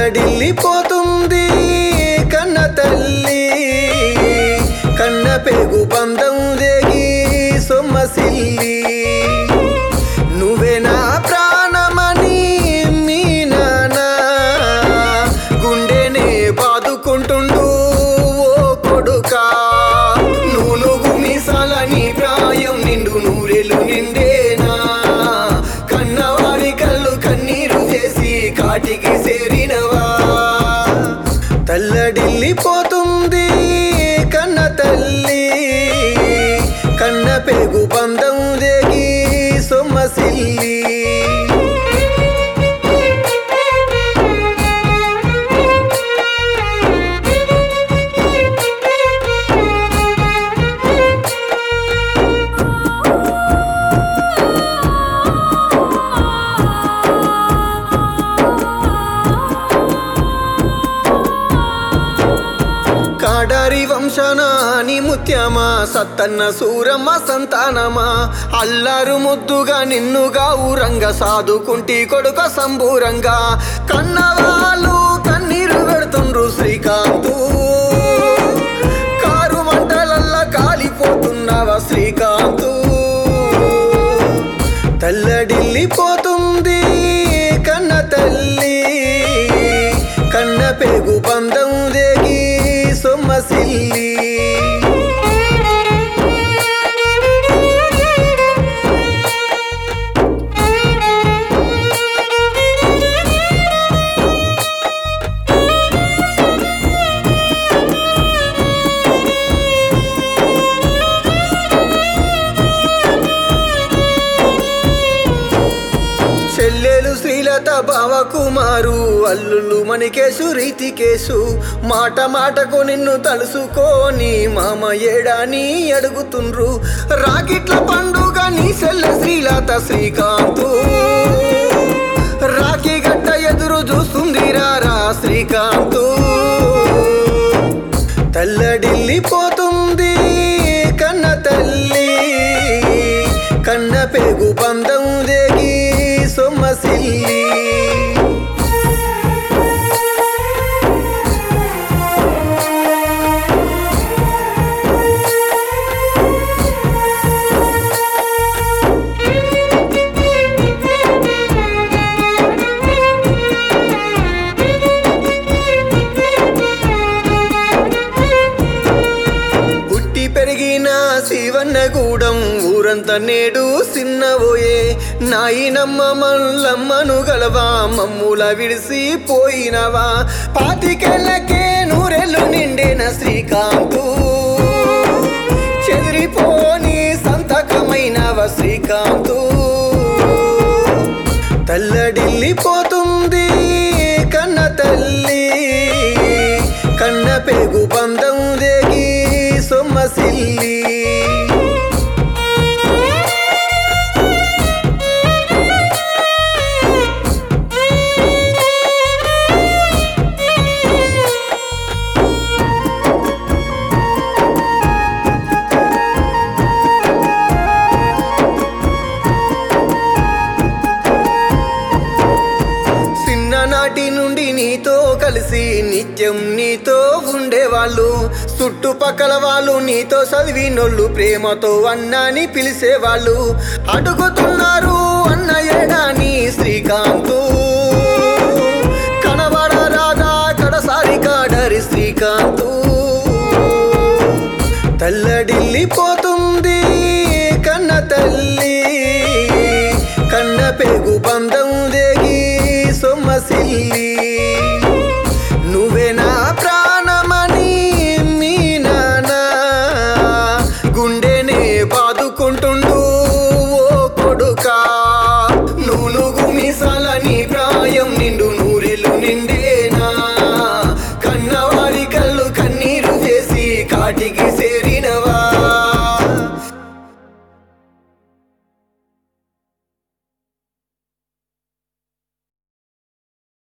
తల్లడిల్లిపోతుంది కన్న తల్లి కన్న పెగు బంధం దేగి సొమ్మసిల్లి నువ్వే నా ప్రాణమని మీ నాన్న గుండెనే బాదుకుంటుండు ఓ కొడుకా నూలుగు మీసాలని ప్రాయం నిండు నూరెలు నిండేనా కన్నవారి కళ్ళు కన్నీరు చేసి కాటికి చేరినవా తల్లడిల్లిపోతుంది కన్న తల్లి కన్న పెగు బంధం దేగి సొమ్మసిల్లి కాడారి వంశనాని ముత్యమా సత్తన్న సూరమ్మ సంతానమా అల్లారు ముద్దుగా నిన్నుగా ఊరంగ సాదుకుంటి కొడుక సంబూరంగా కన్నవాళ్ళు కన్నీరు పెడుతుండ్రు శ్రీకాంతు కారు మంటలల్లా కాలిపోతున్నావా శ్రీకాంతు తల్లడిల్లిపోతుంది కన్న తల్లి కన్న పెగు బంధం దేగి సొమ్మసిల్లి చెల్లెలు శ్రీలత బావకుమారు అల్లుళ్ళు మణికేశు రీతికేశు మాట మాటకు నిన్ను తలుసుకోని మామ ఏడాని అడుగుతుండ్రు రాకిట్ల పండుగ నీ చెల్లె శ్రీలత శ్రీకాంతు రాఖీ గట్ట ఎదురు చూస్తుంది రారా శ్రీకాంతు తల్లడిల్లిపోతుంది కన్న తల్లి కన్న పెగు బంధం దేగి సొమ్మసిల్లి పుట్టి పెరిగిన శివన్నగూడెం ఊరంతా నేడు సిన్నబోయే నాయినమ్మ మల్లమ్మను గలవా మమ్ముల విడిసి పోయినవా పాతికెళ్ళకే నూరెళ్ళు నిండిన శ్రీకాంతు చెదిరిపోని సంతకమైనవ శ్రీకాంతు తల్లడిల్లిపోతుంది కన్న తల్లి కన్న పెగు బంధం దేగి సొమ్మసిల్లి చిన్ననాటి నుండి నీతో కలిసి నిత్యం నీతో ఉండేవాళ్ళు చుట్టుపక్కల వాళ్ళు నీతో చదివినోళ్ళు ప్రేమతో అన్నాని పిలిచేవాళ్ళు అడుగుతున్నారు అన్న ఏడాని శ్రీకాంతు కనబడ రాదా కడసారి కాడరి శ్రీకాంతు తల్లడిల్లిపోతుంది కన్న తల్లి కన్న పెగు బంధం దేగి సొమ్మసిల్లి నువ్వే నా ప్రాణమని మీ నాన్న గుండెనే బాదుకుంటుండు ఓ కొడుకా నూలుగు మీసాలని ప్రాయం నిండు నూరెలు నిండేనా కన్నవారి కళ్ళు కన్నీరు చేసి కాటికి చేరినవా